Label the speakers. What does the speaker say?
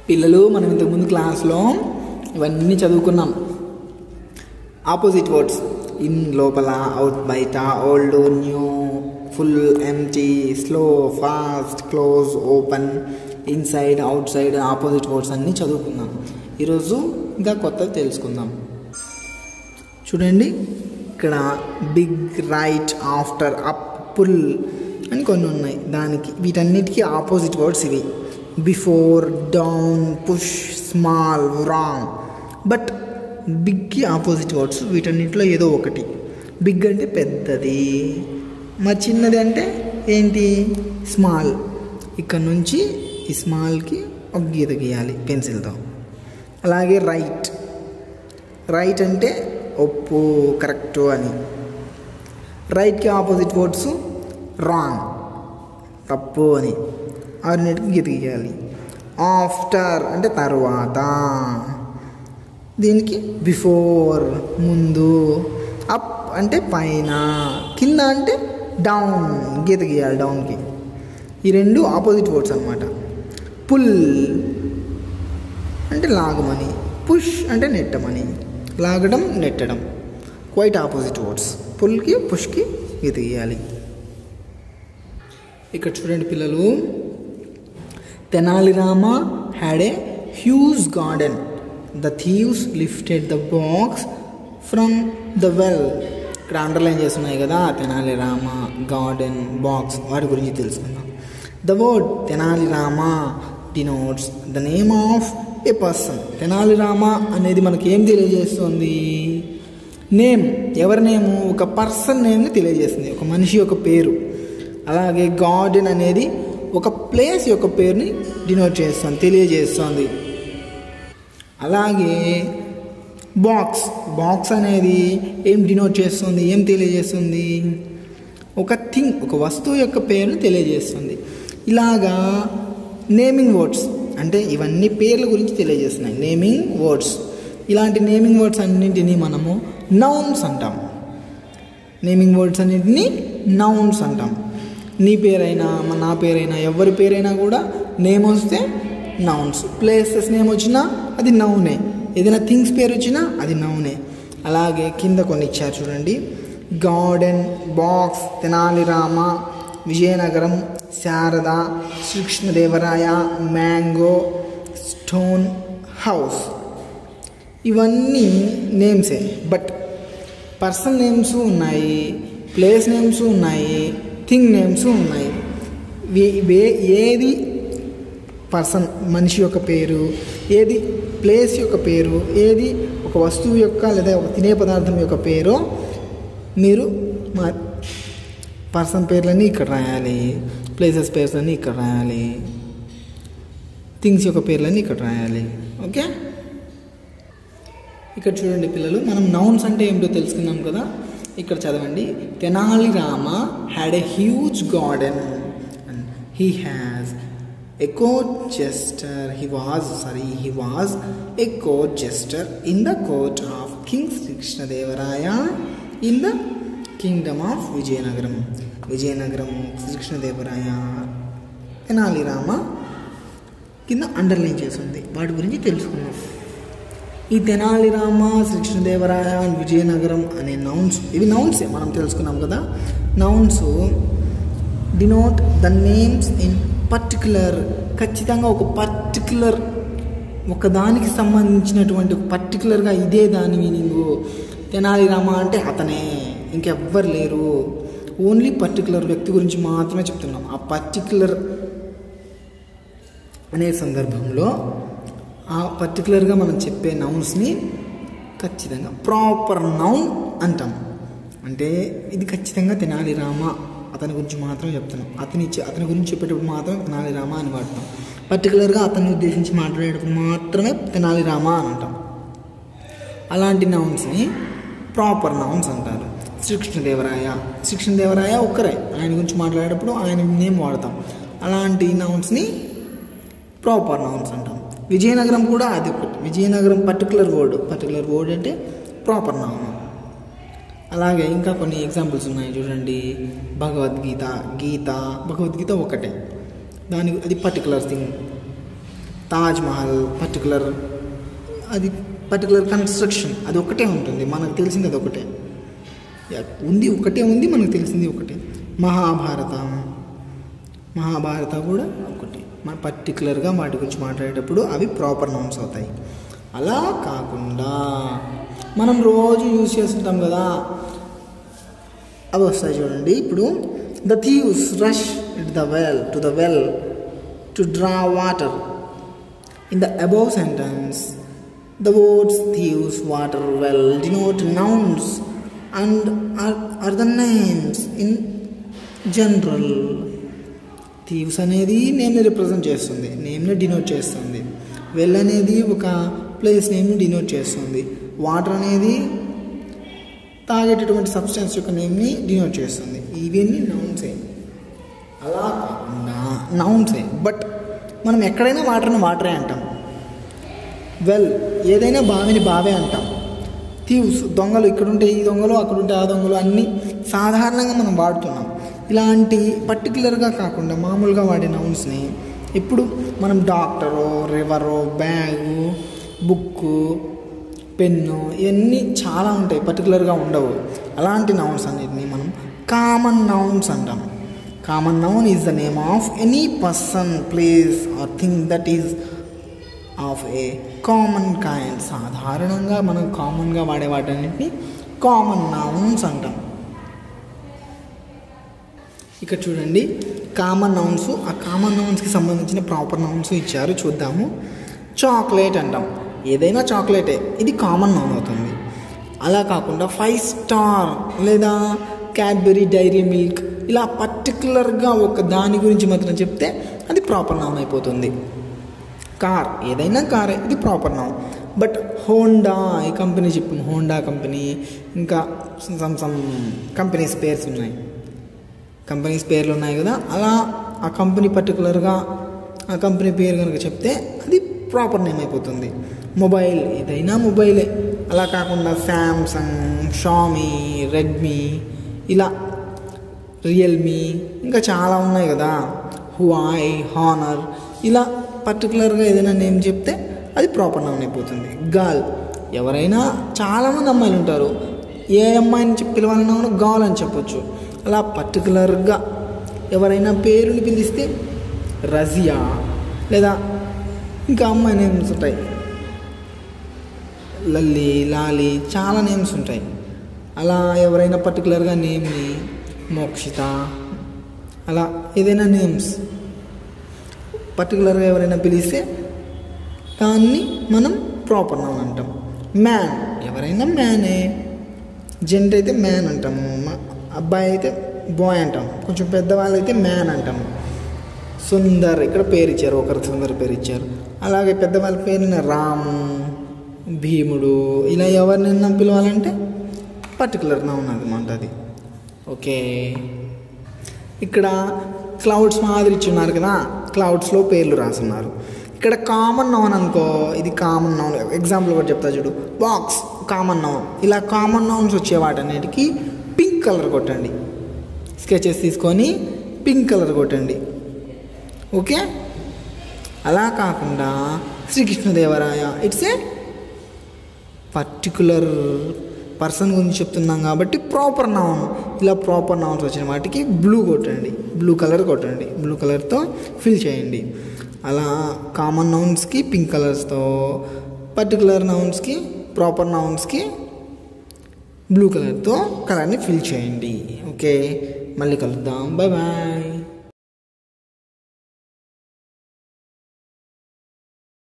Speaker 1: పిల్లలు మనం ఇంతకుముందు క్లాస్లో ఇవన్నీ చదువుకున్నాం ఆపోజిట్ వర్డ్స్ ఇన్ లోపల అవుట్ బయట old new full empty slow fast close open inside outside opposite words అన్నీ చదువుకుందాం ఈరోజు ఇంకా కొత్తది తెలుసుకుందాం చూడండి ఇక్కడ big right after up pull అని కొన్ని ఉన్నాయి దానికి వీటన్నిటికీ ఆపోజిట్ వర్డ్స్ ఇవి before down push small wrong but బిగ్కి ఆపోజిట్ వర్డ్స్ వీటన్నిటిలో ఏదో ఒకటి బిగ్ అంటే పెద్దది మరి చిన్నది అంటే ఏంటి స్మాల్ ఇక్కడ నుంచి ఈ స్మాల్కి ఒక గీత గీయాలి పెన్సిల్తో అలాగే రైట్ రైట్ అంటే ఒప్పు కరెక్టు అని రైట్కి ఆపోజిట్ వర్డ్స్ రాంగ్ తప్పు అని ఆరున్నిటికి గీత గీయాలి ఆఫ్టర్ అంటే తర్వాత దీనికి బిఫోర్ ముందు అప్ అంటే పైన కింద అంటే డౌన్ గీత గీయాలి డౌన్కి ఈ రెండు ఆపోజిట్ వర్డ్స్ అనమాట పుల్ అంటే లాగమని పుష్ అంటే నెట్టమని లాగడం నెట్టడం క్వైట్ ఆపోజిట్ వర్డ్స్ పుల్కి పుష్కి గీత గీయాలి ఇక్కడ చూడండి పిల్లలు Tenali Rama had a huge garden the thieves lifted the box from the well ఇక్కడ అండర్లైన్ చేస్తున్నాయి కదా తెనాలి రామ గార్డెన్ బాక్స్ వాటి గురించి తెలుసుకుందాం the word Tenali Rama denotes the name of a person Tenali Rama అనేది మనకి ఏం తెలియజేస్తుంది నేమ్ ఎవరి నేము ఒక పర్సన్ నేమ్ని తెలియజేస్తుంది ఒక మనిషి యొక్క పేరు అలాగే గార్డెన్ అనేది ఒక ప్లేస్ యొక్క పేరుని డినోట్ చేస్తుంది తెలియజేస్తుంది అలాగే బాక్స్ బాక్స్ అనేది ఏం డినోట్ చేస్తుంది ఏం తెలియజేస్తుంది ఒక థింగ్ ఒక వస్తువు యొక్క పేరుని తెలియజేస్తుంది ఇలాగా నేమింగ్ వర్డ్స్ అంటే ఇవన్నీ పేర్ల గురించి తెలియజేస్తున్నాయి నేమింగ్ వర్డ్స్ ఇలాంటి నేమింగ్ వర్డ్స్ అన్నింటినీ మనము నౌన్స్ అంటాం నేమింగ్ వర్డ్స్ అన్నింటినీ నౌన్స్ అంటాం నీ పేరైనా నా పేరైనా ఎవరి పేరైనా కూడా నేమ్ వస్తే నౌన్స్ ప్లేసెస్ నేమ్ వచ్చినా అది నౌనే ఏదైనా థింగ్స్ పేరు వచ్చినా అది నౌనే అలాగే కింద కొన్ని ఇచ్చారు చూడండి garden box Tenali Rama Vijayanagaram Sharada Srikrishnadevaraya mango stone house ఇవన్నీ నేమ్సే బట్ పర్సన్ నేమ్స్ ఉన్నాయి ప్లేస్ నేమ్స్ ఉన్నాయి థింగ్ నేమ్స్ ఉన్నాయి వే ఏది పర్సన్ మనిషి యొక్క పేరు ఏది ప్లేస్ యొక్క పేరు ఏది ఒక వస్తువు యొక్క లేదా ఒక తినే పదార్థం యొక్క పేరో మీరు మా పర్సన్ పేర్లన్నీ ఇక్కడ రాయాలి ప్లేసెస్ పేర్లన్నీ ఇక్కడ రాయాలి థింగ్స్ యొక్క పేర్లన్నీ ఇక్కడ రాయాలి ఓకే ఇక్కడ చూడండి పిల్లలు మనం నౌన్స్ అంటే ఏమిటో తెలుసుకున్నాం కదా ఇక్కడ చదవండి Tenali Rama had a huge garden he has a court jester he was sorry he was a court jester in the court of king Srikrishnadevaraya in the kingdom of Vijayanagaram Vijayanagaram Srikrishnadevaraya Tenali Rama కింద అండర్లైన్ చేసింది వాటి గురించి తెలుసుకున్నాం ఈ తెనాలి రామ శ్రీకృష్ణదేవరాయ అండ్ విజయనగరం అనే నౌన్స్ ఇవి నౌన్సే మనం తెలుసుకున్నాం కదా nouns denote the names in particular ఖచ్చితంగా ఒక పర్టికులర్ ఒక దానికి సంబంధించినటువంటి పర్టికులర్గా ఇదే దాని మీనింగు తెనాలి రామ అంటే అతనే ఇంకెవ్వరు లేరు ఓన్లీ పర్టికులర్ వ్యక్తి గురించి మాత్రమే చెప్తున్నాం ఆ పర్టికులర్ అనే సందర్భంలో ఆ పర్టికులర్గా మనం చెప్పే నౌన్స్ని ఖచ్చితంగా ప్రాపర్ నౌన్ అంటాం అంటే ఇది ఖచ్చితంగా తెనాలి రామ అతని గురించి మాత్రం చెప్తున్నాం అతని అతని గురించి చెప్పేటప్పుడు మాత్రం తెనాలి రామ అని వాడతాం పర్టికులర్గా అతన్ని ఉద్దేశించి మాట్లాడేటప్పుడు మాత్రమే తెనాలి రామ అని అంటాం అలాంటి నౌన్స్ని ప్రాపర్ నౌన్స్ అంటారు శ్రీకృష్ణదేవరాయ శ్రీకృష్ణదేవరాయ ఒక్కరే ఆయన గురించి మాట్లాడేటప్పుడు ఆయన నేమ్ వాడతాం అలాంటి నౌన్స్ని ప్రాపర్ నౌన్స్ అంటాం విజయనగరం కూడా అది ఒకటి Vijayanagaram particular word particular word అంటే ప్రాపర్ నౌన్ అలాగే ఇంకా కొన్ని ఎగ్జాంపుల్స్ ఉన్నాయి చూడండి భగవద్గీత గీత భగవద్గీత ఒకటే దాని అది particular thing Taj Mahal particular అది పర్టికులర్ కన్స్ట్రక్షన్ అది ఒకటే ఉంటుంది మనకు తెలిసింది అది ఒకటే యా, ఉంది ఒకటే ఉంది మనకు తెలిసింది ఒకటే మహాభారతం మహాభారత కూడా ఒకటి మన పర్టికులర్గా వాటి గురించి మాట్లాడేటప్పుడు అవి ప్రాపర్ నౌన్స్ అవుతాయి అలా కాకుండా మనం రోజు యూజ్ చేస్తుంటాం కదా అవి వస్తాయి చూడండి ఇప్పుడు the thieves rushed the well to the well to draw water in the above sentence the words thieves water well denote nouns and are the names in general thieves అనేది నేమ్ని represent చేస్తుంది నేమ్ని denote చేస్తుంది well అనేది ఒక place నేమ్ని denote చేస్తుంది water అనేది తాగేటటువంటి సబ్స్టెన్స్ యొక్క నేమ్ని డినోట్ చేస్తుంది ఇవన్నీ నౌన్సే అలా కాకుండా నౌన్సే బట్ మనం ఎక్కడైనా వాటర్ని వాటరే అంటాం వెల్ ఏదైనా బావిని బావే అంటాం థీవ్స్ దొంగలు ఇక్కడ ఉంటే ఈ దొంగలు అక్కడ ఉంటే ఆ దొంగలు అన్నీ సాధారణంగా మనం వాడుతున్నాం ఇలాంటి పర్టికులర్గా కాకుండా మామూలుగా వాడే నౌన్స్ని ఇప్పుడు మనం doctor river bag book pen ఇవన్నీ చాలా ఉంటాయి పర్టికులర్గా ఉండవు అలాంటి నౌన్స్ అన్నిటిని మనం కామన్ నౌన్స్ అంటాం common noun is the name of any person place or thing that is of a common kind సాధారణంగా మనం కామన్గా వాడే వాటన్నిటిని కామన్ నౌన్స్ అంటాం ఇక్కడ చూడండి కామన్ నౌన్స్ ఆ కామన్ నౌన్స్కి సంబంధించిన ప్రాపర్ నౌన్స్ ఇచ్చారు చూద్దాము చాక్లెట్ అంటాం ఏదైనా చాక్లెటే ఇది కామన్ నౌన్ అవుతుంది అలా కాకుండా ఫైవ్ స్టార్ లేదా క్యాడ్బెరీ డైరీ మిల్క్ ఇలా పర్టికులర్గా ఒక దాని గురించి మాత్రం చెప్తే అది ప్రాపర్ నౌన్ అయిపోతుంది కార్ ఏదైనా కారే ఇది ప్రాపర్ నౌన్ బట్ హోండా ఈ కంపెనీ చెప్పాము హోండా కంపెనీ ఇంకా సమ్ సమ్ కంపెనీస్ పేర్స్ ఉన్నాయి కంపెనీస్ పేర్లు ఉన్నాయి కదా అలా ఆ కంపెనీ పర్టికులర్గా ఆ కంపెనీ పేరు కనుక చెప్తే అది ప్రాపర్ నేమ్ అయిపోతుంది మొబైల్ ఏదైనా మొబైలే అలా కాకుండా శాంసంగ్ షామీ రెడ్మీ ఇలా రియల్మీ ఇంకా చాలా ఉన్నాయి కదా హువాయ్ హానర్ ఇలా పర్టికులర్గా ఏదైనా నేమ్ చెప్తే అది ప్రాపర్ నౌన్ అయిపోతుంది గాల్ ఎవరైనా చాలామంది అమ్మాయిలు ఉంటారు ఏ అమ్మాయిని చెప్పి పిలవాలన్నా కూడా గాల్ అని చెప్పొచ్చు అలా పర్టికులర్గా ఎవరైనా పేరుని పిలిస్తే రజియా లేదా ఇంకా అమ్మాయి నేమ్స్ ఉంటాయి లల్లి లాలి చాలా నేమ్స్ ఉంటాయి అలా ఎవరైనా పర్టికులర్గా నేమ్ని మోక్షిత అలా ఏదైనా నేమ్స్ పర్టికులర్గా ఎవరైనా పిలిస్తే దాన్ని మనం ప్రాపర్ నౌన్ అంటాం మ్యాన్ ఎవరైనా మ్యానే జెంట్ అయితే మ్యాన్ అంటాము మ- అబ్బాయి అయితే బాయ్ అంటాం కొంచెం పెద్దవాళ్ళు అయితే మ్యాన్ అంటాము సుందర్ ఇక్కడ పేరు ఇచ్చారు ఒకరు సుందర్ పేరు ఇచ్చారు అలాగే పెద్దవాళ్ళ పేరున రాము భీముడు ఇలా ఎవరినైనా పిలవాలంటే పర్టికులర్ నౌన్ అనమాట అది ఓకే ఇక్కడ క్లౌడ్స్ మాదిరి ఇచ్చున్నారు కదా క్లౌడ్స్లో పేర్లు రాసున్నారు ఇక్కడ కామన్ నౌన్ అనుకో ఇది కామన్ నౌన్ ఎగ్జాంపుల్ కూడా చెప్తా చూడు బాక్స్ కామన్ నౌన్ ఇలా కామన్ నౌన్స్ వచ్చే వాటన్నిటికీ పింక్ కలర్ కొట్టండి స్కెచెస్ తీసుకొని పింక్ కలర్ కొట్టండి ఓకే అలా కాకుండా Srikrishnadevaraya it's a particular person గురించి చెప్తున్నాం కాబట్టి ప్రాపర్ నౌన్ ఇలా ప్రాపర్ నౌన్స్ వచ్చిన వాటికి బ్లూ కొట్టండి బ్లూ కలర్ కొట్టండి బ్లూ కలర్తో ఫిల్ చేయండి అలా కామన్ నౌన్స్కి పింక్ కలర్స్తో పర్టికులర్ నౌన్స్కి ప్రాపర్ నౌన్స్కి బ్లూ కలర్తో కలర్ని ఫిల్ చేయండి ఓకే మళ్ళీ కలుద్దాం బాయ్ బాయ్